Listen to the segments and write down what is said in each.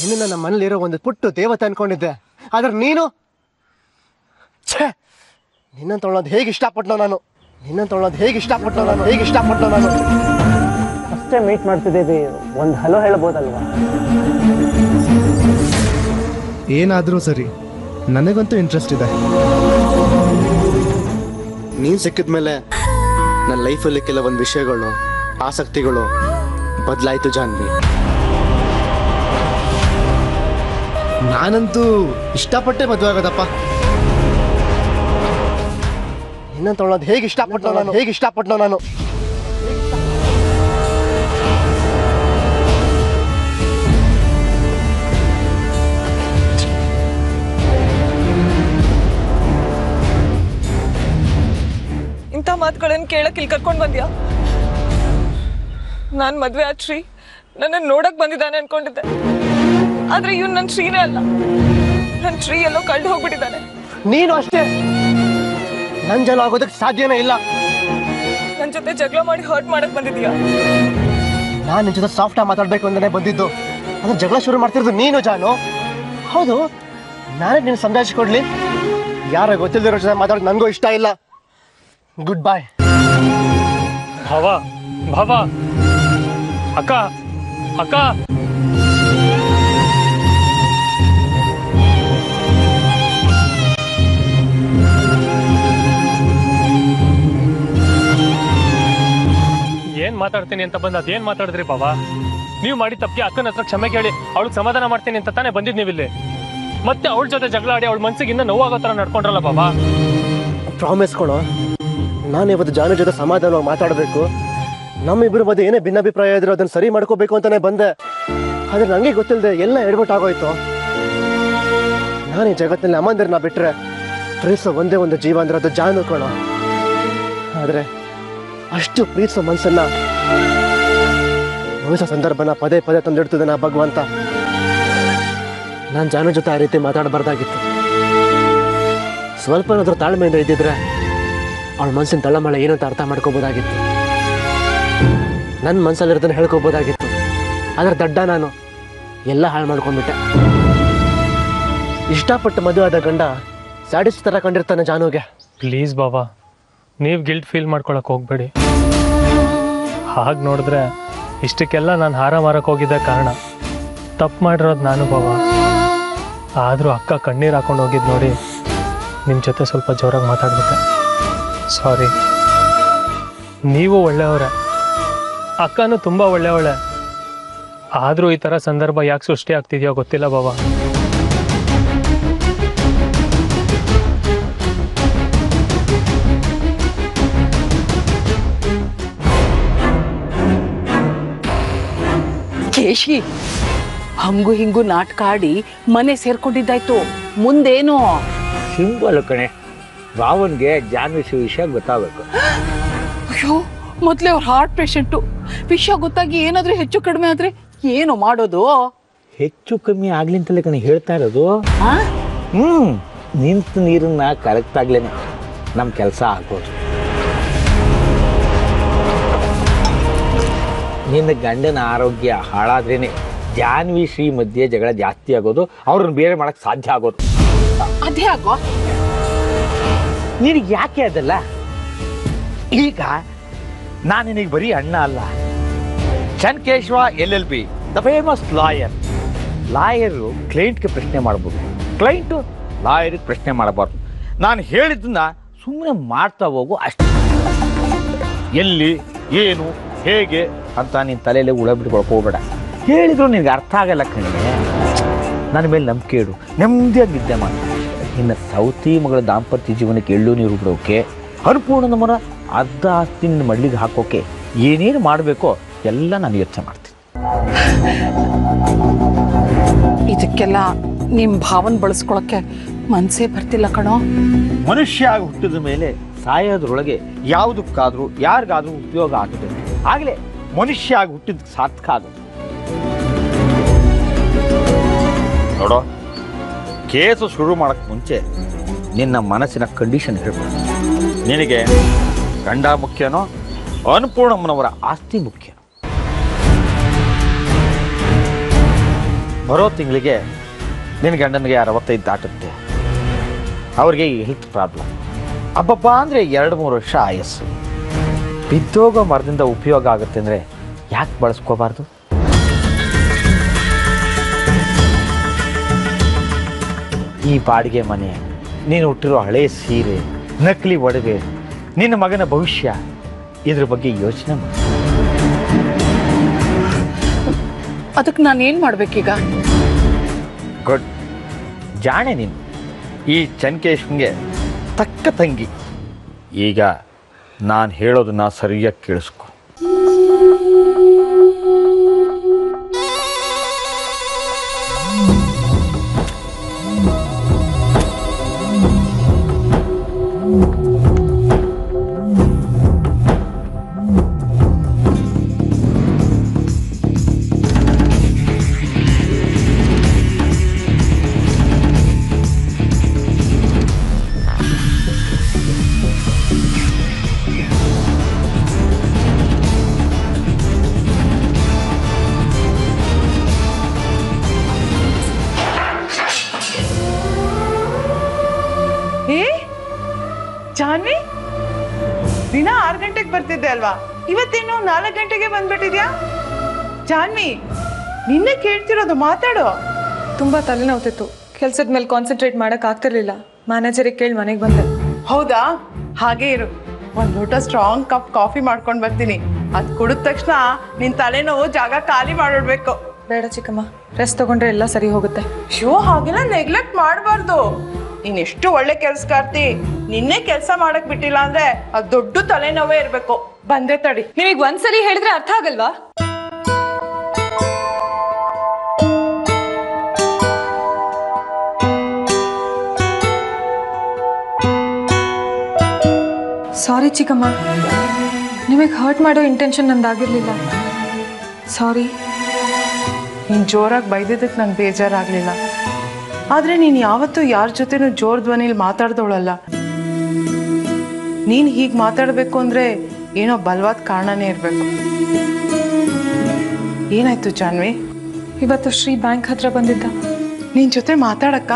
ನಿನ್ನ ನಮ್ಮ ಮನೇಲಿರೋ ಒಂದು ಪುಟ್ಟು ದೇವತೆ ಅನ್ಕೊಂಡಿದ್ದೆ ಆದ್ರೆ ನೀನು ಛೇ ನಿನ್ನ ತೊಗೊಳೋದು ಹೇಗೆ ಇಷ್ಟಪಟ್ಟನೋ ನಾನು ನಿನ್ನ ತೊಗೊಳೋದು ಹೇಗೆ ಇಷ್ಟಪಟ್ಟನೋ ನಾನು ಹೇಗೆ ಇಷ್ಟಪಟ್ಟನೋ ನಾನು ಅಷ್ಟೇ ಮೀಟ್ ಮಾಡ್ತಿದ್ದೀವಿ ಒಂದು ಹಲೋ ಹೇಳ್ಬೋದಲ್ವಾ ಏನಾದರೂ ಸರಿ ನನಗಂತೂ ಇಂಟ್ರೆಸ್ಟ್ ಇದೆ ನೀನು ಸಿಕ್ಕಿದ ಮೇಲೆ ನನ್ನ ಲೈಫಲ್ಲಿ ಕೆಲವೊಂದು ವಿಷಯಗಳು ಆಸಕ್ತಿಗಳು ಬದಲಾಯಿತು ಜಾನ್ವಿ ನಾನಂತೂ ಇಷ್ಟಪಟ್ಟೆ ಮದುವೆ ಆಗೋದಪ್ಪ ನಿನ್ನ ತೊಗೊಳೋದು ಹೇಗೆ ಇಷ್ಟಪಟ್ಟನೋ ನಾನು ಹೇಗೆ ಇಷ್ಟಪಟ್ಟನೋ ನಾನು ಇಂಥ ಮಾತುಗಳನ್ನ ಕೇಳಕ್ ಇಲ್ಲಿ ಕರ್ಕೊಂಡು ಬಂದ್ಯಾ ನಾನ್ ಮದ್ವೆ ಆದ ಶ್ರೀ ನನ್ನ ನೋಡಕ್ ಬಂದಿದ್ದಾನೆ ಅನ್ಕೊಂಡಿದ್ದೆ ಆದ್ರೆ ಇವ್ನು ನನ್ನ ಶ್ರೀನೇ ಅಲ್ಲ ನನ್ನ ಶ್ರೀ ಎಲ್ಲೋ ಕಳ್ದು ಹೋಗ್ಬಿಟ್ಟಿದ್ದಾನೆ ನೀನು ಅಷ್ಟೇ ನನ್ನ ಜನ ಆಗೋದಕ್ಕೆ ಸಾಧ್ಯನೇ ಇಲ್ಲ ನನ್ನ ಜೊತೆ ಜಗಳ ಮಾಡಿ ಹರ್ಟ್ ಮಾಡಕ್ ಬಂದಿದ್ಯಾ ನಾನು ನಿನ್ನ ಜೊತೆ ಸಾಫ್ಟ್ ಆಗಿ ಮಾತಾಡ್ಬೇಕು ಅಂತಾನೆ ಬಂದಿದ್ದು ಅದ್ರ ಜಗಳ ಶುರು ಮಾಡ್ತಿರೋದು ನೀನು ಜಾನು ಹೌದು ನಾನೇ ನಿನ್ನ ಸಂಜಾಯಿಸ್ಕೊಡ್ಲಿ ಯಾರ ಗೊತ್ತಿಲ್ಲದಿರೋ ಜೊತೆ ಮಾತಾಡೋದು ನನಗೂ ಇಷ್ಟ ಇಲ್ಲ ಗುಡ್ ಬಾಯ್ ಭವ ಭವ ಅಕ್ಕ ಅಕ್ಕ ಏನ್ ಮಾತಾಡ್ತೀನಿ ಅಂತ ಬಂದ ಅದೇನ್ ಮಾತಾಡಿದ್ರಿ ಬಾವ ನೀವು ಮಾಡಿ ತಪ್ಪಿಗೆ ಅಕ್ಕನ ಹತ್ರ ಕ್ಷಮೆ ಕೇಳಿ ಅವಳಿಗೆ ಸಮಾಧಾನ ಮಾಡ್ತೀನಿ ಅಂತ ತಾನೇ ಬಂದಿದ್ ನೀವು ಇಲ್ಲಿ ಮತ್ತೆ ಅವಳ ಜೊತೆ ಜಗಳ ಆಡಿ ಅವಳ ಮನ್ಸಿಗೆ ಇನ್ನೂ ನೋವಾಗೋ ತರ ನಡ್ಕೊಂಡ್ರಲ್ಲ ಬಾಬಾ ಪ್ರಾಮಿಸ್ ಕೊಡು ನಾನು ಇವತ್ತು ಜಾನು ಜೊತೆ ಸಮಾಧಾನವಾಗಿ ಮಾತಾಡಬೇಕು ನಮ್ಮಿಬ್ಬರ ಮಧ್ಯೆ ಏನೇ ಭಿನ್ನಾಭಿಪ್ರಾಯ ಇದ್ರು ಅದನ್ನ ಸರಿ ಮಾಡ್ಕೋಬೇಕು ಅಂತಾನೆ ಬಂದೆ ಆದ್ರೆ ನನಗೆ ಗೊತ್ತಿಲ್ಲದೆ ಎಲ್ಲ ಎಡ್ಬಿಟ್ಟು ಆಗೋಯ್ತು ನಾನು ಈ ಜಗತ್ತಿನಲ್ಲಿ ಅಮ್ಮಂದಿರನ್ನ ಬಿಟ್ರೆ ಪ್ರೀತಿಸೋ ಒಂದೇ ಒಂದು ಜೀವ ಅಂದ್ರೆ ಅದು ಜಾನು ಕಣ ಆದ್ರೆ ಅಷ್ಟು ಪ್ರೀತಿಸೋ ಮನ್ಸನ್ನ ನೋಯಿಸೋ ಸಂದರ್ಭನ ಪದೇ ಪದೇ ತಂದಿಡ್ತಿದ್ದಾನೆ ಆ ಭಗವಂತ ನಾನು ಜಾನು ಜೊತೆ ಆ ರೀತಿ ಮಾತಾಡಬಾರ್ದಾಗಿತ್ತು ಸ್ವಲ್ಪ ಏನಾದ್ರೂ ತಾಳ್ಮೆಯಿಂದ ಇದ್ದಿದ್ರೆ ಅವಳ ಮನಸ್ಸಿನ ತಳಮಳ ಏನಂತ ಅರ್ಥ ಮಾಡ್ಕೋಬೋದಾಗಿತ್ತು ನನ್ನ ಮನಸ್ಸಲ್ಲಿರೋದನ್ನ ಹೇಳ್ಕೋಬೋದಾಗಿತ್ತು ಆದ್ರೆ ದಡ್ಡ ನಾನು ಎಲ್ಲ ಹಾಳು ಮಾಡ್ಕೊಂಡ್ಬಿಟ್ಟೆ ಇಷ್ಟಪಟ್ಟು ಮದುವೆ ಆದ ಗಂಡ ಸ್ಯಾಡಿಸ್ ಥರ ಕಂಡಿರ್ತಾನೆ ಜಾನುಗೆ ಪ್ಲೀಸ್ ಬಾಬಾ ನೀವು ಗಿಲ್ಟ್ ಫೀಲ್ ಮಾಡ್ಕೊಳಕ್ ಹೋಗ್ಬೇಡಿ ಹಾಗೆ ನೋಡಿದ್ರೆ ಇಷ್ಟಕ್ಕೆಲ್ಲ ನಾನು ಹಾರ ಮಾರಕ್ಕೆ ಹೋಗಿದ್ದೆ ಕಾರಣ ತಪ್ಪು ಮಾಡಿರೋದು ನಾನು ಬಾಬಾ ಆದರೂ ಅಕ್ಕ ಕಣ್ಣೀರು ಹಾಕೊಂಡು ಹೋಗಿದ್ದು ನೋಡಿ ನಿಮ್ಮ ಜೊತೆ ಸ್ವಲ್ಪ ಜೋರಾಗಿ ಮಾತಾಡ್ಬಿಟ್ಟೆ ಸಾರಿ ನೀವು ಒಳ್ಳೆಯವರೇ ಅಕ್ಕನೂ ತುಂಬ ಒಳ್ಳೆಯವಳೆ ಆದರೂ ಈ ಥರ ಸಂದರ್ಭ ಯಾಕೆ ಸೃಷ್ಟಿ ಆಗ್ತಿದೆಯೋ ಗೊತ್ತಿಲ್ಲ ಬಾಬಾ ಕೇಶಿ ಹಂಗು ಹಿಂಗು ನಾಟಕ ಆಡಿ ಮನೆ ಸೇರ್ಕೊಂಡಿದ್ದಾಯ್ತು ಮುಂದೇನು ಸಿಂಪಲ್ ಕಣೆ ಭಾವನ್ಗೆ ಜಾನ್ವಿಸಿ ವಿಷಯ ಗೊತ್ತಾಗಬೇಕು ಅಯ್ಯೋ ಮೊದ್ಲೇ ಅವ್ರ ಹಾರ್ಟ್ ಪೇಷಂಟು ವಿಷಯ ಗೊತ್ತಾಗಿ ಏನಾದ್ರೂ ಹೆಚ್ಚು ಕಡಿಮೆ ಆದ್ರೆ ಏನು ಮಾಡೋದು ಹೆಚ್ಚು ಕಮ್ಮಿ ಆಗ್ಲಿ ಅಂತಲೇ ಕಣೆ ಹೇಳ್ತಾ ಇರೋದು ಆ? ಹ್ಮ್ ನಿಂತ ನೀರನ್ನ ಕರೆಕ್ಟ್ ಆಗ್ಲೇನೆ ನಮ್ಮ ಕೆಲಸ ಆಗೋದು ನಿನ್ನ ಗಂಡನ ಆರೋಗ್ಯ ಹಾಳಾದ್ರೇನೆ ಜಾನ್ವಿ ಶ್ರೀ ಮಧ್ಯೆ ಜಗಳ ಜಾಸ್ತಿ ಆಗೋದು ಅವ್ರನ್ನ ಬೇರೆ ಮಾಡಕ್ ಸಾಧ್ಯ ಆಗೋದು ಅದೇ ಆಗೋ ನಿನಗೆ ಯಾಕೆ ಅದಲ್ಲ ಈಗ ನಾನು ನಿನಗೆ ಬರೀ ಅಣ್ಣ ಅಲ್ಲ ಚನ್ಕೇಶ್ವ L L B the famous lawyer lawyer ಕ್ಲೈಂಟ್ಗೆ ಪ್ರಶ್ನೆ ಮಾಡ್ಬೋದು ಕ್ಲೈಂಟು ಲಾಯರ್ಗೆ ಪ್ರಶ್ನೆ ಮಾಡಬಾರ್ದು ನಾನು ಹೇಳಿದ್ದನ್ನ ಸುಮ್ಮನೆ ಮಾಡ್ತಾ ಹೋಗು ಅಷ್ಟೇ ಎಲ್ಲಿ ಏನು ಹೇಗೆ ಅಂತ ನಿನ್ನ ತಲೆಯಲ್ಲೇ ಉಳ ಬಿಟ್ಕೊಳಕ್ ಹೋಗ್ಬೇಡ ಹೇಳಿದ್ರು ನಿನಗೆ ಅರ್ಥ ಆಗಲ್ಲ ಕಣಿಗೆ ನನ್ನ ಮೇಲೆ ನಂಬಿಕೆ ಇಡು ನೆಮ್ಮದಿಯಾಗಿದ್ದೆ ಮಾತು ಇನ್ನು ಸೌತಿ ಮಗಳ ದಾಂಪತ್ಯ ಜೀವನಕ್ಕೆ ಎಳ್ಳು ನೀರು ಬಿಡೋಕೆ ಅನುಪೂರ್ಣ ನಮ್ಮನ ಅರ್ಧ ಆಸ್ತಿ ನಿನ್ನ ಮಡ್ಲಿಗೆ ಹಾಕೋಕೆ ಏನೇನು ಮಾಡಬೇಕೋ ಎಲ್ಲ ನಾನು ಯೋಚನೆ ಮಾಡ್ತೀನಿ ಇದಕ್ಕೆಲ್ಲ ನಿಮ್ ಭಾವನ್ ಬಳಸ್ಕೊಳಕ್ಕೆ ಮನ್ಸೇ ಬರ್ತಿಲ್ಲ ಕಣೋ ಮನುಷ್ಯ ಆಗಿ ಹುಟ್ಟಿದ ಮೇಲೆ ಸಾಯೋದ್ರೊಳಗೆ ಯಾವುದಕ್ಕಾದ್ರೂ ಯಾರಿಗಾದ್ರೂ ಉಪಯೋಗ ಆಗುತ್ತೆ ಆಗಲೇ ಮನುಷ್ಯ ಆಗಿ ಹುಟ್ಟಿದ ಸಾರ್ಥಕ ಆಗುತ್ತೆ ನೋಡೋ ಕೇಸು ಶುರು ಮಾಡಕ್ ಮುಂಚೆ ನಿನ್ನ ಮನಸ್ಸಿನ ಕಂಡೀಷನ್ ಹೇಳ್ಬೇಕು ನಿನಗೆ ಗಂಡ ಮುಖ್ಯನೋ ಅನ್ನಪೂರ್ಣಮ್ಮನವರ ಆಸ್ತಿ ಮುಖ್ಯ ಬರೋ ತಿಂಗಳಿಗೆ ನಿನ್ನ ಗಂಡನಿಗೆ ಅರವತ್ತೈದು ದಾಟುತ್ತೆ ಅವ್ರಿಗೆ ಈ ಹೆಲ್ತ್ ಪ್ರಾಬ್ಲಮ್ ಅಬ್ಬಬ್ಬ ಅಂದರೆ ಎರಡು ಮೂರು ವರ್ಷ ಆಯಸ್ಸು ಬಿದ್ದೋಗೋ ಮರದಿಂದ ಉಪಯೋಗ ಆಗುತ್ತೆ ಅಂದರೆ ಯಾಕೆ ಬಳಸ್ಕೋಬಾರ್ದು ಈ ಬಾಡಿಗೆ ಮನೆ ನೀನು ಹುಟ್ಟಿರೋ ಹಳೆ ಸೀರೆ ನಕಲಿ ಒಡವೆ ನಿನ್ನ ಮಗನ ಭವಿಷ್ಯ ಇದ್ರ ಬಗ್ಗೆ ಯೋಚನೆ ಮಾಡಿ ಅದಕ್ಕೆ ನಾನು ಏನು ಮಾಡ್ಬೇಕೀಗ ಗುಡ್ ಜಾಣೆ ನೀನು ಈ ಚನ್ಕೇಶ್ಗೆ ತಕ್ಕ ತಂಗಿ ಈಗ ನಾನು ಹೇಳೋದನ್ನ ಸರಿಯಾಗಿ ಕೇಳಿಸ್ಕೊ ಏ ಜಾನ್ವಿ ದಿನ ಆರು ಗಂಟೆಗೆ ಬರ್ತಿದ್ದೆ ಅಲ್ವಾ ಇವತ್ತೇನು ನಾಲ್ಕು ಗಂಟೆಗೆ ಬಂದ್ಬಿಟ್ಟಿದ್ಯಾ ಜಾನ್ವಿ ನಿನ್ನೆ ಕೇಳ್ತಿರೋದು ಮಾತಾಡು ತುಂಬಾ ತಲೆನೋವ್ತಿತ್ತು ಕೆಲ್ಸದ ಮೇಲೆ ಕಾನ್ಸಂಟ್ರೇಟ್ ಮಾಡಕ್ ಆಗ್ತಿರ್ಲಿಲ್ಲ ಮ್ಯಾನೇಜರಿಗೆ ಕೇಳಿ ಮನೆಗೆ ಬಂದೆ ಹೌದಾ ಹಾಗೆ ಇರು ಒಂದ್ ಲೋಟ ಸ್ಟ್ರಾಂಗ್ ಕಪ್ ಕಾಫಿ ಮಾಡ್ಕೊಂಡ್ ಬರ್ತೀನಿ ಅದ್ ಕುಡಿದ ತಕ್ಷಣ ನಿನ್ ತಲೆನೋವು ಜಾಗ ಖಾಲಿ ಮಾಡಿಡ್ಬೇಕು ಬೇಡ ಚಿಕ್ಕಮ್ಮ ರೆಸ್ಟ್ ತಗೊಂಡ್ರೆ ಎಲ್ಲ ಸರಿ ಹೋಗುತ್ತೆ ಶೋ ಹಾಗೆಲ್ಲ ನೆಗ್ಲೆಕ್ಟ್ ಮಾಡಬಾರ್ದು ನೀನ್ ಎಷ್ಟು ಒಳ್ಳೆ ಕೆಲ್ಸಗಾರ್ತಿ ನಿನ್ನೆ ಕೆಲಸ ಮಾಡಕ್ ಬಿಟ್ಟಿಲ್ಲ ಅಂದ್ರೆ ಅದ್ ದೊಡ್ಡ ತಲೆನೋವೇ ಇರ್ಬೇಕು ಬಂದೆ ತಡಿ ನಿಮಗೆ ಒಂದ್ಸಲಿ ಹೇಳಿದ್ರೆ ಅರ್ಥ ಆಗಲ್ವಾ ಸಾರಿ ಚಿಕ್ಕಮ್ಮ ನಿಮಗೆ ಹರ್ಟ್ ಮಾಡೋ ಇಂಟೆನ್ಷನ್ ನಂದಾಗಿರ್ಲಿಲ್ಲ ಸಾರಿ ನೀನ್ ಜೋರಾಗಿ ಬೈದಿದ್ದಕ್ಕೆ ನಂಗೆ ಬೇಜಾರಾಗ್ಲಿಲ್ಲ ಆದ್ರೆ ನೀನ್ ಯಾವತ್ತೂ ಯಾರ ಜೊತೆನೂ ಜೋರ್ ಧ್ವನಿಲಿ ಮಾತಾಡ್ದವಳಲ್ಲ ನೀನ್ ಹೀಗ್ ಮಾತಾಡ್ಬೇಕು ಅಂದ್ರೆ ಏನೋ ಬಲವಾದ ಕಾರಣನೇ ಇರ್ಬೇಕು ಏನಾಯ್ತು ಜಾನ್ವಿ ಇವತ್ತು ಶ್ರೀ ಬ್ಯಾಂಕ್ ಹತ್ರ ಬಂದಿದ್ದ ನಿನ್ ಜೊತೆ ಮಾತಾಡಕ್ಕ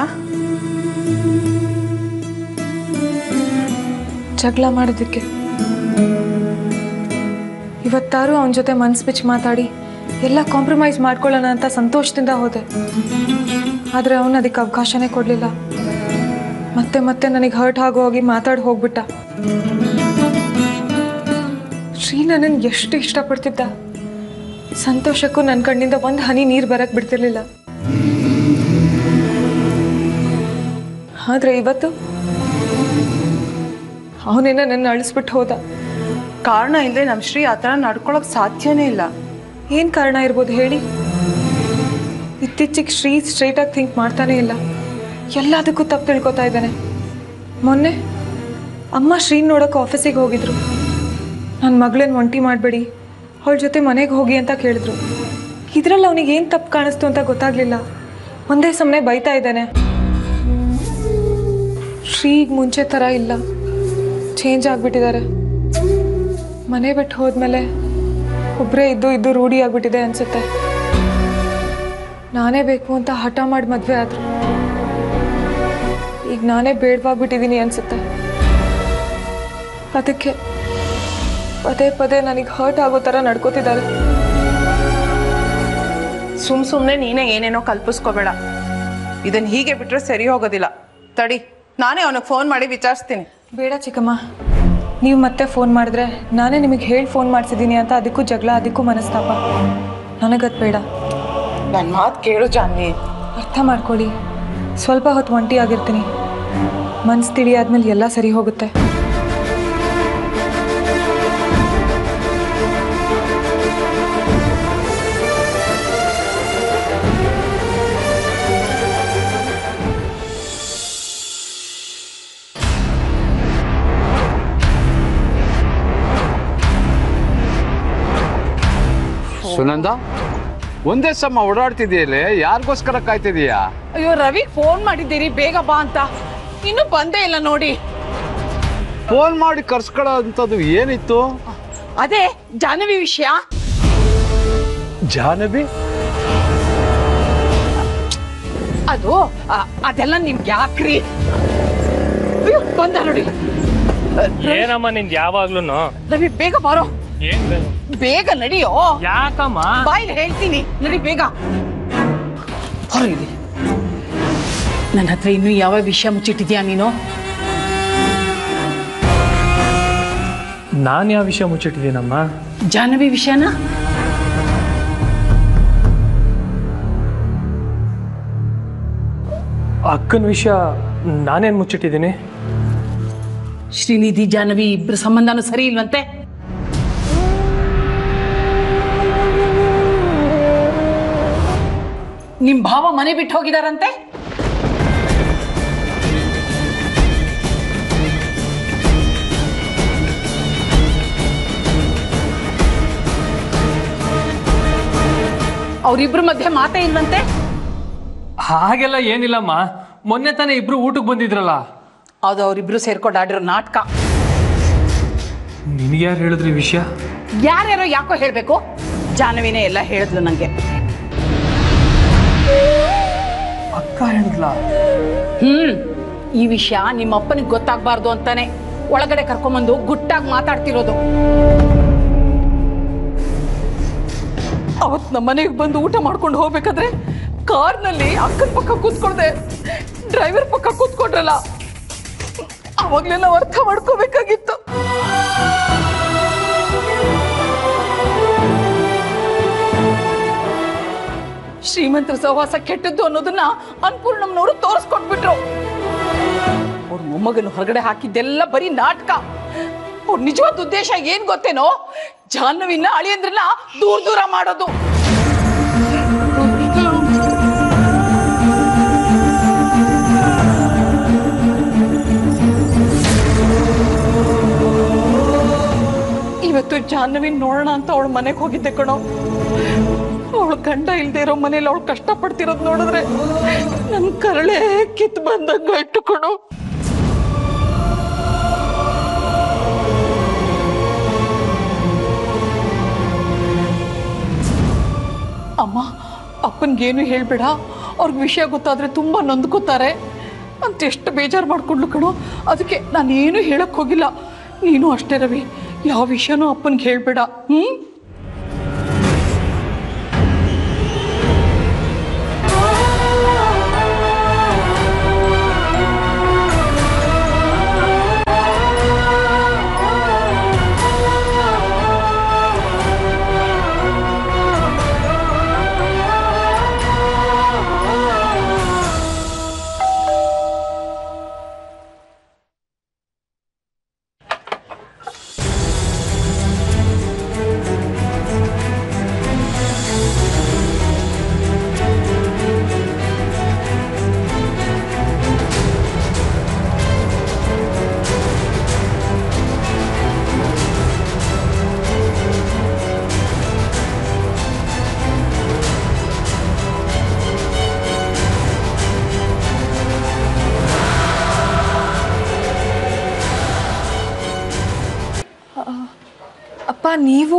ಜಗಳ ಮಾಡೋದಕ್ಕೆ ಇವತ್ತಾರು ಅವನ ಜೊತೆ ಮನ್ಸ್ ಬಿಚ್ಚಿ ಮಾತಾಡಿ ಎಲ್ಲ ಕಾಂಪ್ರಮೈಸ್ ಮಾಡ್ಕೊಳ್ಳೋಣ ಅಂತ ಸಂತೋಷದಿಂದ ಹೋದೆ ಆದರೆ ಅವನು ಅದಕ್ಕೆ ಅವಕಾಶನೇ ಕೊಡಲಿಲ್ಲ ಮತ್ತೆ ಮತ್ತೆ ನನಗೆ ಹರ್ಟ್ ಆಗೋ ಹೋಗಿ ಮಾತಾಡಿ ಹೋಗ್ಬಿಟ್ಟ ಶ್ರೀ ನನ್ನನ್ನು ಎಷ್ಟು ಇಷ್ಟಪಡ್ತಿದ್ದ ಸಂತೋಷಕ್ಕೂ ನನ್ನ ಕಣ್ಣಿಂದ ಒಂದು ಹನಿ ನೀರು ಬರಕ್ಕೆ ಬಿಡ್ತಿರ್ಲಿಲ್ಲ ಆದರೆ ಇವತ್ತು ಅವನೇನ ನನ್ನ ಅಳಿಸ್ಬಿಟ್ಟು ಹೋದ ಕಾರಣ ಇಲ್ಲದೆ ನಮ್ ಶ್ರೀ ಆ ಥರ ನಡ್ಕೊಳಕ್ ಸಾಧ್ಯನೇ ಇಲ್ಲ ಏನು ಕಾರಣ ಇರ್ಬೋದು ಹೇಳಿ ಇತ್ತೀಚೆಗೆ ಶ್ರೀ ಸ್ಟ್ರೈಟಾಗಿ ಥಿಂಕ್ ಮಾಡ್ತಾನೇ ಇಲ್ಲ ಎಲ್ಲದಕ್ಕೂ ತಪ್ಪು ತಿಳ್ಕೊತಾ ಇದ್ದಾನೆ ಮೊನ್ನೆ ಅಮ್ಮ ಶ್ರೀನ್ ನೋಡೋಕೆ ಆಫೀಸಿಗೆ ಹೋಗಿದ್ರು ನನ್ನ ಮಗಳನ್ನ ಒಂಟಿ ಮಾಡಬೇಡಿ ಅವಳ ಜೊತೆ ಮನೆಗೆ ಹೋಗಿ ಅಂತ ಕೇಳಿದ್ರು ಇದರಲ್ಲಿ ಅವನಿಗೆ ಏನು ತಪ್ಪು ಕಾಣಿಸ್ತು ಅಂತ ಗೊತ್ತಾಗ್ಲಿಲ್ಲ ಒಂದೇ ಸಮನೆ ಬೈತಾ ಇದ್ದಾನೆ ಶ್ರೀ ಈಗ ಮುಂಚೆ ಥರ ಇಲ್ಲ ಚೇಂಜ್ ಆಗಿಬಿಟ್ಟಿದ್ದಾರೆ ಮನೆ ಬಿಟ್ಟು ಹೋದ್ಮೇಲೆ ಒಬ್ಬರೇ ಇದ್ದು ಇದ್ದು ರೂಢಿ ಆಗ್ಬಿಟ್ಟಿದೆ ಅನ್ಸುತ್ತೆ ನಾನೇ ಬೇಕು ಅಂತ ಹಠ ಮಾಡಿ ಮದುವೆ ಆದ್ರು ಈಗ ನಾನೇ ಬೇಡವಾಗ್ಬಿಟ್ಟಿದ್ದೀನಿ ಅನ್ಸುತ್ತೆ ಅದಕ್ಕೆ ಪದೇ ಪದೇ ನನಗೆ ಹರ್ಟ್ ಆಗೋ ಥರ ನಡ್ಕೋತಿದ್ದಾರೆ ಸುಮ್ ಸುಮ್ನೆ ನೀನೇ ಏನೇನೋ ಕಲ್ಪಿಸ್ಕೋಬೇಡ ಇದನ್ನ ಹೀಗೆ ಬಿಟ್ರೆ ಸರಿ ಹೋಗೋದಿಲ್ಲ ತಡಿ ನಾನೇ ಅವನಿಗೆ ಫೋನ್ ಮಾಡಿ ವಿಚಾರಿಸ್ತೀನಿ ಬೇಡ ಚಿಕ್ಕಮ್ಮ ನೀವು ಮತ್ತೆ ಫೋನ್ ಮಾಡಿದ್ರೆ ನಾನೇ ನಿಮಗೆ ಹೇಳಿ ಫೋನ್ ಮಾಡಿಸಿದ್ದೀನಿ ಅಂತ ಅದಕ್ಕೂ ಜಗಳ ಅದಕ್ಕೂ ಮನಸ್ತಾಪ ನನಗದು ಬೇಡ ನನ್ನ ಮಾತು ಕೇಳು ಜಾನ್ವಿ ಅರ್ಥ ಮಾಡ್ಕೊಳ್ಳಿ ಸ್ವಲ್ಪ ಹೊತ್ತು ಒಂಟಿ ಆಗಿರ್ತೀನಿ ಮನ್ಸು ತಿಳಿ ಆದ್ಮೇಲೆ ಎಲ್ಲ ಸರಿ ಹೋಗುತ್ತೆ ಸುನಂದ ಒಂದೇ ಸಮ ಓಡಾಡ್ತಿದೆಯಲ್ಲೇ ಯಾರಿಗೋಸ್ಕರ ಕಾಯ್ತಿದೀಯಾ ಅಯ್ಯೋ ರವಿ ಫೋನ್ ಮಾಡಿದ್ದೀರಿ ಬೇಗ ಬಾ ಅಂತ ಇನ್ನೂ ಬಂದೇ ಇಲ್ಲ ನೋಡಿ ಫೋನ್ ಮಾಡಿ ಕರ್ಸ್ಕೊಳ್ಳೋ ಅಂಥದ್ದು ಏನಿತ್ತು ಅದೇ ಜಾಹ್ನವಿ ವಿಷಯ ಜಾಹ್ನವಿ ಅದು ಆ, ಅದೆಲ್ಲ ನಿಮ್ಗೆ ಯಾಕ್ರಿ ಅಯ್ಯೋ, ಬಂದ ನೋಡಿ ಏನಮ್ಮ ನಿಂದು ಯಾವಾಗ್ಲೂ ರವಿ ಬೇಗ ಬಾರೋ ಏನ್ ಬೇಕು? ಬೇಗ ನಡಿಯೋ ಯಾಕಮ್ಮ ಬಾಯಿಲಿ ಹೇಳ್ತೀನಿ ನಡಿ ಬೇಗ ಹೊರಗಿದೆ ನನ್ನ ಹತ್ರ ಇನ್ನೂ ಯಾವ ವಿಷಯ ಮುಚ್ಚಿಟ್ಟಿದ್ಯಾ ನೀನು ನಾನು ಯಾವ ವಿಷಯ ಮುಚ್ಚಿಟ್ಟಿದ್ದೀನಮ್ಮ ಜಾಹ್ನವಿ ವಿಷಯನ ಅಕ್ಕನ ವಿಷಯ ನಾನೇನು ಮುಚ್ಚಿಟ್ಟಿದ್ದೀನಿ ಶ್ರೀನಿಧಿ ಜಾಹ್ನವಿ ಇಬ್ರ ಸಂಬಂಧನೂ ಸರಿ ಇಲ್ವಂತೆ ನಿಮ್ ಭಾವ ಮನೆ ಬಿಟ್ಟು ಹೋಗಿದಾರಂತೆ ಅವರಿಬ್ರ ಮಧ್ಯೆ ಮಾತೇ ಇಲ್ವಂತೆ ಹಾಗೆಲ್ಲ ಏನಿಲ್ಲಮ್ಮ ಮೊನ್ನೆ ತಾನೇ ಇಬ್ರು ಊಟಕ್ಕೆ ಬಂದಿದ್ರಲ್ಲ ಅದು ಅವರಿಬ್ರು ಸೇರ್ಕೊಂಡು ಆಡಿರೋ ನಾಟಕ ನಿನಗೆ ಯಾರು ಹೇಳಿದ್ರಿ ವಿಷಯ ಯಾರ್ಯಾರೋ ಯಾಕೋ ಹೇಳ್ಬೇಕು ಜಾಹ್ನವಿನೇ ಎಲ್ಲ ಹೇಳಿದ್ಲು ನಂಗೆ ಅಕ್ಕ ಹೇಳಿದ್ಲ ಹ್ಮ್ ಈ ವಿಷಯ ನಿಮ್ಮ ಅಪ್ಪನಿಗೆ ಗೊತ್ತಾಗ್ಬಾರ್ದು ಅಂತಾನೆ ಒಳಗಡೆ ಕರ್ಕೊಂಬಂದು ಗುಟ್ಟಾಗಿ ಮಾತಾಡ್ತಿರೋದು ಅವತ್ ನಮ್ಮ ಮನೆಗೆ ಬಂದು ಊಟ ಮಾಡ್ಕೊಂಡು ಹೋಗ್ಬೇಕಾದ್ರೆ ಕಾರ್ನಲ್ಲಿ ಅಕ್ಕನ ಪಕ್ಕ ಕೂತ್ಕೊಳ್ದೆ ಡ್ರೈವರ್ ಪಕ್ಕ ಕೂತ್ಕೊಂಡ್ರಲ್ಲ ಅವಾಗ್ಲೇ ನಾವು ಅರ್ಥ ಮಾಡ್ಕೋಬೇಕಾಗಿತ್ತು ಶ್ರೀಮಂತರ ಸಹವಾಸ ಕೆಟ್ಟದ್ದು ಅನ್ನೋದನ್ನ ಅನ್ಪೂರ್ಣಮ್ನವರು ತೋರಿಸ್ಕೊಟ್ಬಿಟ್ರು ಅವ್ರ ಮೊಮ್ಮಗನ ಹೊರಗಡೆ ಹಾಕಿದ್ದೆಲ್ಲ ಬರೀ ನಾಟಕ ಅವ್ರ ನಿಜವಾದ ಉದ್ದೇಶ ಏನ್ ಗೊತ್ತೇನೋ ಜಾಹ್ನವಿನ ಅಳಿಯಂದ್ರನ್ನ ದೂರ ದೂರ ಮಾಡೋದು ಇವತ್ತು ಜಾಹ್ನವಿನ್ ನೋಡೋಣ ಅಂತ ಅವಳ ಮನೆಗೆ ಹೋಗಿದ್ದೆ ಕಣೋ ಅವಳ ಗಂಡ ಇಲ್ದೇ ಇರೋ ಮನೇಲಿ ಅವಳು ಕಷ್ಟಪಡ್ತಿರೋದು ನೋಡಿದ್ರೆ ನನ್ ಕರಳೆ ಕಿತ್ ಬಂದಂಗ ಇಟ್ಟುಕೊಡು ಅಮ್ಮ ಅಪ್ಪನ್ಗೇನು ಹೇಳ್ಬೇಡ ಅವ್ರಿಗೆ ವಿಷಯ ಗೊತ್ತಾದ್ರೆ ತುಂಬಾ ನೊಂದ್ಕೋತಾರೆ ಅಂತ ಎಷ್ಟು ಬೇಜಾರು ಮಾಡ್ಕೊಂಡ್ಲು ಕಣೋ ಅದಕ್ಕೆ ನಾನೇನು ಹೇಳಕ್ ಹೋಗಿಲ್ಲ ನೀನು ಅಷ್ಟೇ ರವಿ ಯಾವ ವಿಷಯನೂ ಅಪ್ಪನ್ಗೆ ಹೇಳ್ಬೇಡ ಹ್ಮ್ ಅಪ್ಪ ನೀವು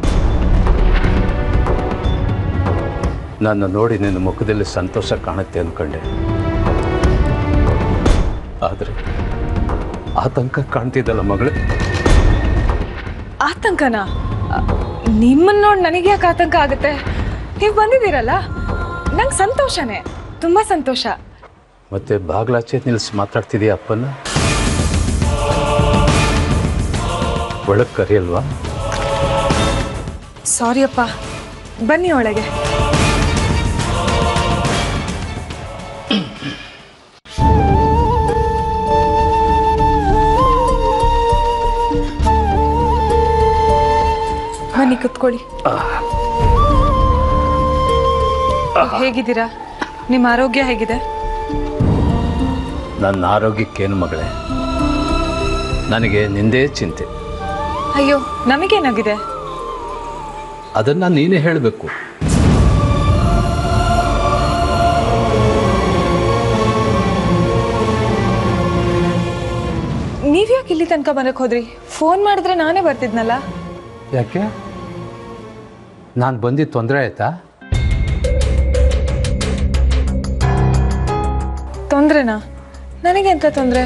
ನನ್ನ ನೋಡಿ ನಿನ್ನ ಮುಖದಲ್ಲಿ ಸಂತೋಷ ಕಾಣುತ್ತೆ ಅಂದ್ಕೊಂಡೆ ಆದರೆ ಆತಂಕ ಕಾಣ್ತಿದ್ದಲ್ಲ ಮಗಳೇ ಆತಂಕನ ನಿಮ್ಮನ್ನ ನೋಡಿ ನನಗೆ ಯಾಕೆ ಆತಂಕ ಆಗುತ್ತೆ ನೀವು ಬಂದಿದ್ದೀರಲ್ಲ ನಂಗೆ ಸಂತೋಷನೇ ತುಂಬ ಸಂತೋಷ ಮತ್ತೆ ಬಾಗ್ಲಾಚೆ ನಿಲ್ಲಿಸಿ ಮಾತಾಡ್ತಿದೀಯ ಅಪ್ಪನ ಒಳಗೆ ಕರೆಯಲ್ವಾ ಸಾರಿ ಅಪ್ಪ ಬನ್ನಿ ಒಳಗೆ ಬನ್ನಿ ಕುತ್ಕೊಳ್ಳಿ ಹೇಗಿದ್ದೀರಾ ನಿಮ್ಮ ಆರೋಗ್ಯ ಹೇಗಿದೆ ನನ್ನ ಆರೋಗ್ಯಕ್ಕೇನು ಮಗಳೇ ನನಗೆ ನಿಂದೇ ಚಿಂತೆ ಅಯ್ಯೋ ನಮಗೇನಾಗಿದೆ ಅದನ್ನು ನೀನೇ ಹೇಳಬೇಕು ನೀವ್ಯಾಕೆ ಇಲ್ಲಿ ತನಕ ಬರಕ್ ಹೋದ್ರಿ ಫೋನ್ ಮಾಡಿದ್ರೆ ನಾನೇ ಬರ್ತಿದ್ನಲ್ಲ ಯಾಕೆ ನಾನು ಬಂದಿದ್ದು ತೊಂದರೆ ಆಯ್ತಾ ತೊಂದ್ರೆನಾ ನನಗೆಂತ ತೊಂದರೆ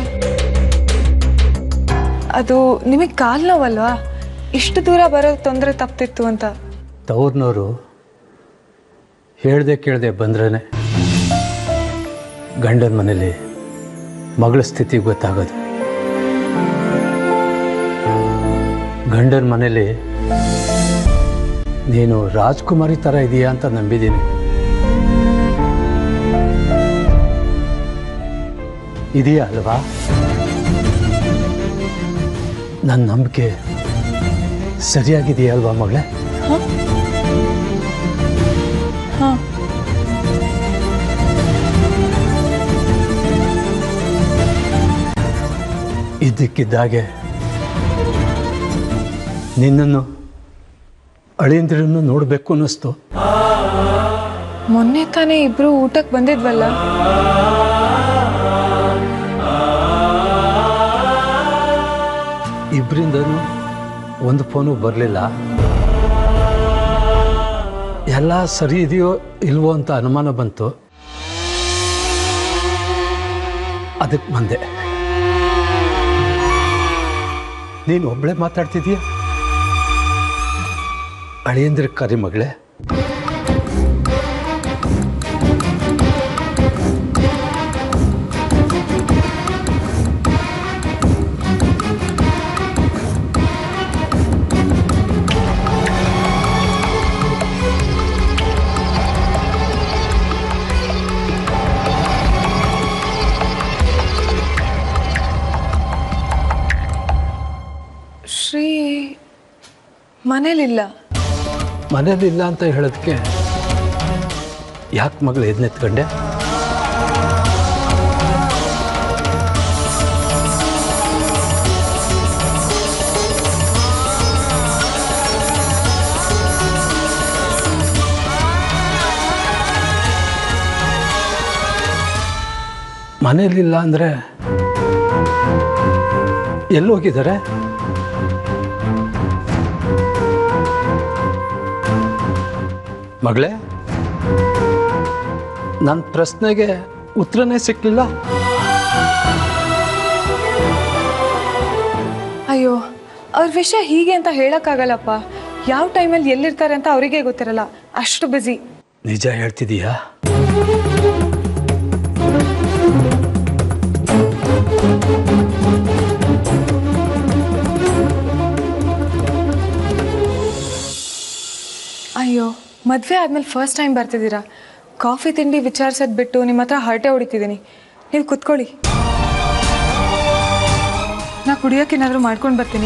ಅದು ನಿಮಗೆ ಕಾಲು ನೋವಲ್ವಾ ಇಷ್ಟು ದೂರ ಬರೋ ತೊಂದರೆ ತಪ್ತಿತ್ತು ಅಂತ ತವ್ರನವರು ಹೇಳ್ದೆ ಕೇಳದೆ ಬಂದ್ರೇ ಗಂಡನ ಮನೇಲಿ ಮಗಳ ಸ್ಥಿತಿ ಗೊತ್ತಾಗೋದು ಗಂಡನ ಮನೇಲಿ ನೀನು ರಾಜ್ಕುಮಾರಿ ಥರ ಇದೆಯಾ ಅಂತ ನಂಬಿದ್ದೀನಿ ಇದೆಯಾ ಅಲ್ವಾ ನನ್ನ ನಂಬಿಕೆ ಸರಿಯಾಗಿದೆಯಾ ಅಲ್ವಾ ಮಗಳೇ ಹಾಂ ಇದ್ದಕ್ಕಿದ್ದಾಗೆ ನಿನ್ನನ್ನು ಅಳಿಯಂದಿರನ್ನು ನೋಡಬೇಕು ಅನ್ನಿಸ್ತು ಮೊನ್ನೆ ತಾನೇ ಇಬ್ರು ಊಟಕ್ಕೆ ಬಂದಿದ್ವಲ್ಲ ಇಬ್ಬರಿಂದನೂ ಒಂದು ಫೋನು ಬರಲಿಲ್ಲ ಎಲ್ಲ ಸರಿ ಇದೆಯೋ ಇಲ್ವೋ ಅಂತ ಅನುಮಾನ ಬಂತು ಅದಕ್ಕೆ ಬಂದೆ ನೀನು ಒಬ್ಬಳೇ ಮಾತಾಡ್ತಿದೀಯ ಅಳಿಯಂದ್ರ ಕರಿ ಮಗಳೇ ಶ್ರೀ ಮನೇಲಿಲ್ಲ ಮನೇಲಿಲ್ಲ ಅಂತ ಹೇಳೋದಕ್ಕೆ ಯಾಕೆ ಮಗಳು ಎದ್ನೆತ್ಕೊಂಡೆ ಮನೇಲಿಲ್ಲ ಅಂದರೆ ಎಲ್ಲಿ ಹೋಗಿದ್ದಾರೆ ಮಗಳೇ ನನ್ನ ಪ್ರಶ್ನೆಗೆ ಉತ್ತರನೇ ಸಿಕ್ಕಲಿಲ್ಲ ಅಯ್ಯೋ ಅವ್ರ ವಿಷಯ ಹೀಗೆ ಅಂತ ಹೇಳಕ್ಕಾಗಲ್ಲಪ್ಪ ಯಾವ ಟೈಮಲ್ಲಿ ಎಲ್ಲಿರ್ತಾರೆ ಅಂತ ಅವರಿಗೆ ಗೊತ್ತಿರಲ್ಲ ಅಷ್ಟು ಬ್ಯುಸಿ ನಿಜ ಹೇಳ್ತಿದೀಯಾ ಅಯ್ಯೋ ಮದುವೆ ಆದ್ಮೇಲೆ ಫಸ್ಟ್ ಟೈಮ್ ಬರ್ತಿದ್ದೀರಾ ಕಾಫಿ ತಿಂಡಿ ವಿಚಾರಿಸೋದು ಬಿಟ್ಟು ನಿಮ್ಮ ಹತ್ರ ಹರಟೆ ಹೊಡಿತಿದ್ದೀನಿ ನೀವು ಕುತ್ಕೊಳ್ಳಿ ನಾ ಕುಡಿಯೋಕೆ ಏನಾದರೂ ಮಾಡ್ಕೊಂಡು ಬರ್ತೀನಿ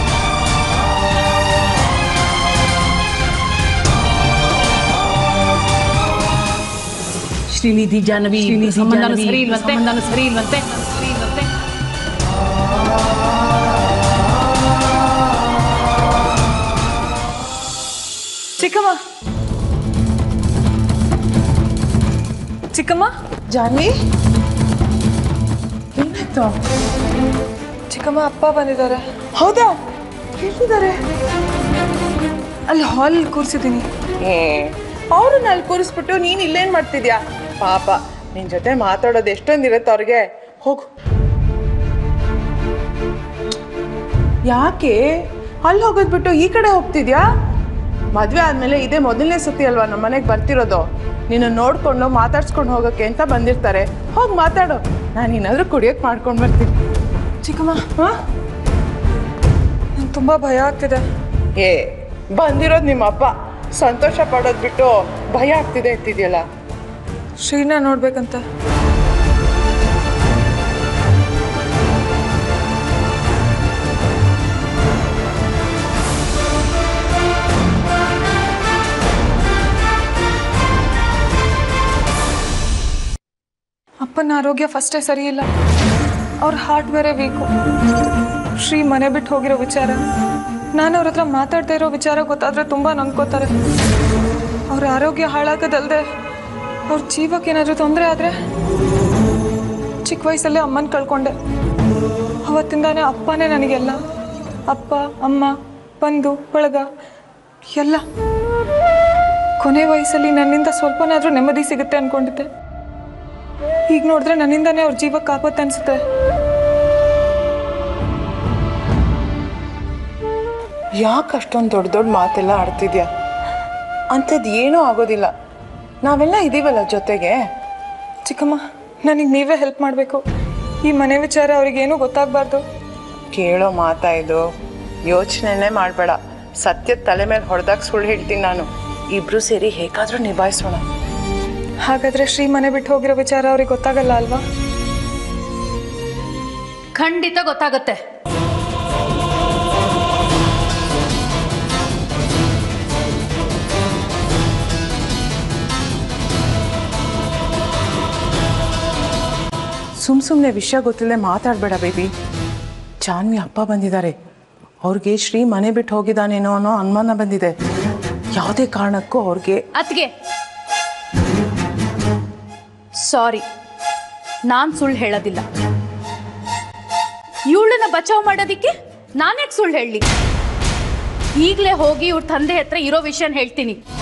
ಶ್ರೀನಿಧಿ ಜಾಹ್ನವಿ ಸಂಬಂಧನೂ ಸರಿ ಇಲ್ವಂತೆ ಸಂಬಂಧನೂ ಸರಿ ಇಲ್ವಂತೆ ಚಿಕ್ಕಮ್ಮ ಚಿಕ್ಕಮ್ಮ ಜಾನ್ವಿ ಏನಾಯ್ತು ಚಿಕ್ಕಮ್ಮ ಅಪ್ಪ ಬಂದಿದ್ದಾರೆ ಹೌದಾ ಎಲ್ಲಿದ್ದಾರೆ ಅಲ್ಲಿ ಹಾಲ್ ಕೂರಿಸಿದ್ದೀನಿ ಏ ಅವ್ರನ್ನ ಅಲ್ಲಿ ಕೂರಿಸ್ಬಿಟ್ಟು ನೀನ್ ಇಲ್ಲೇನ್ ಮಾಡ್ತಿದ್ಯಾ ಪಾಪ ನಿನ್ ಜೊತೆ ಮಾತಾಡೋದು ಎಷ್ಟೊಂದಿರತ್ತೆ ಅವ್ರಿಗೆ ಹೋಗು ಯಾಕೆ ಅಲ್ಲಿ ಹೋಗೋದ್ ಬಿಟ್ಟು ಈ ಕಡೆ ಹೋಗ್ತಿದ್ಯಾ ಮದ್ವೆ ಆದ್ಮೇಲೆ ಇದೇ ಮೊದಲನೇ ಸತಿ ಅಲ್ವಾ ನಮ್ಮ ಮನೆಗೆ ಬರ್ತಿರೋದು ನಿನ್ನ ನೋಡ್ಕೊಂಡು ಮಾತಾಡ್ಸ್ಕೊಂಡು ಹೋಗಕ್ಕೆ ಅಂತ ಬಂದಿರ್ತಾರೆ ಹೋಗಿ ಮಾತಾಡು ನಾನು ಏನಾದ್ರೂ ಕುಡಿಯೋಕ್ ಮಾಡ್ಕೊಂಡು ಬರ್ತೀನಿ ಚಿಕ್ಕಮ್ಮ ಹಾ ನಂಗೆ ತುಂಬ ಭಯ ಆಗ್ತಿದೆ ಏ ಬಂದಿರೋದು ನಿಮ್ಮ ಅಪ್ಪ ಸಂತೋಷ ಪಡೋದ್ ಬಿಟ್ಟು ಭಯ ಆಗ್ತಿದೆ ಅಂತಿದ್ಯಲ್ಲ ಶ್ರೀನ ನೋಡ್ಬೇಕಂತ ಅಪ್ಪನ ಆರೋಗ್ಯ ಫಸ್ಟೇ ಸರಿ ಇಲ್ಲ ಅವ್ರ ಹಾರ್ಟ್ ಬೇರೆ ವೀಕು ಶ್ರೀ ಮನೆ ಬಿಟ್ಟು ಹೋಗಿರೋ ವಿಚಾರ ನಾನು ಅವ್ರ ಹತ್ರ ಮಾತಾಡ್ತಾ ಇರೋ ವಿಚಾರ ಗೊತ್ತಾದ್ರೆ ತುಂಬ ನೊಂದ್ಕೋತಾರೆ ಅವ್ರ ಆರೋಗ್ಯ ಹಾಳಾಗೋದಲ್ದೆ ಅವ್ರ ಜೀವಕ್ಕೆ ಏನಾದರೂ ತೊಂದರೆ ಆದರೆ ಚಿಕ್ಕ ವಯಸ್ಸಲ್ಲೇ ಅಮ್ಮನ ಕಳ್ಕೊಂಡೆ ಅವತ್ತಿಂದಾನೇ ಅಪ್ಪನೇ ನನಗೆಲ್ಲ ಅಪ್ಪ ಅಮ್ಮ ಬಂಧು ಬಳಗ ಎಲ್ಲ ಕೊನೆ ವಯಸ್ಸಲ್ಲಿ ನನ್ನಿಂದ ಸ್ವಲ್ಪನಾದರೂ ನೆಮ್ಮದಿ ಸಿಗುತ್ತೆ ಅನ್ಕೊಂಡಿದ್ದೆ ಈಗ ನೋಡಿದ್ರೆ ನನ್ನಿಂದಾನೇ ಅವ್ರ ಜೀವಕ್ಕೆ ಆಪತ್ತು ಅನ್ಸುತ್ತೆ ಯಾಕೆ ಅಷ್ಟೊಂದು ದೊಡ್ಡ ದೊಡ್ಡ ಮಾತೆಲ್ಲ ಆಡ್ತಿದ್ಯಾ ಅಂಥದ್ದು ಏನೂ ಆಗೋದಿಲ್ಲ ನಾವೆಲ್ಲ ಇದೀವಲ್ಲ ಜೊತೆಗೆ ಚಿಕ್ಕಮ್ಮ ನನಗೆ ನೀವೇ ಹೆಲ್ಪ್ ಮಾಡಬೇಕು ಈ ಮನೆ ವಿಚಾರ ಅವ್ರಿಗೇನೂ ಗೊತ್ತಾಗಬಾರ್ದು ಕೇಳೋ ಮಾತಾ ಇದು ಯೋಚನೆನೇ ಮಾಡಬೇಡ ಸತ್ಯದ ತಲೆ ಮೇಲೆ ಹೊಡೆದಾಗ ಸುಳ್ಳು ಹೇಳ್ತೀನಿ ನಾನು ಇಬ್ರು ಸೇರಿ ಹೇಗಾದ್ರೂ ನಿಭಾಯಿಸೋಣ ಹಾಗಾದ್ರೆ ಶ್ರೀ ಮನೆ ಬಿಟ್ಟು ಹೋಗಿರೋ ವಿಚಾರ ಅವ್ರಿಗೆ ಗೊತ್ತಾಗಲ್ಲ ಅಲ್ವಾ ಖಂಡಿತ ಗೊತ್ತಾಗುತ್ತೆ ಸುಮ್ ಸುಮ್ಮನೆ ವಿಷಯ ಗೊತ್ತಿಲ್ಲದೆ ಮಾತಾಡಬೇಡ ಬೇಬಿ ಜಾನ್ವಿ ಅಪ್ಪ ಬಂದಿದ್ದಾರೆ ಅವ್ರಿಗೆ ಶ್ರೀ ಮನೆ ಬಿಟ್ಟು ಹೋಗಿದ್ದಾನೇನೋ ಅನ್ನೋ ಅನುಮಾನ ಬಂದಿದೆ ಯಾವುದೇ ಕಾರಣಕ್ಕೂ ಅವ್ರಿಗೆ ಅತ್ಗೆ ಸಾರಿ ನಾನ್ ಸುಳ್ಳು ಹೇಳೋದಿಲ್ಲ ಇವಳನ್ನ ಬಚಾವ್ ಮಾಡೋದಿಕ್ಕೆ ನಾನ್ಯಾಕೆ ಸುಳ್ಳು ಹೇಳಲಿ ಈಗಲೇ ಹೋಗಿ ಇವ್ರ ತಂದೆ ಹತ್ರ ಇರೋ ವಿಷಯನ ಹೇಳ್ತೀನಿ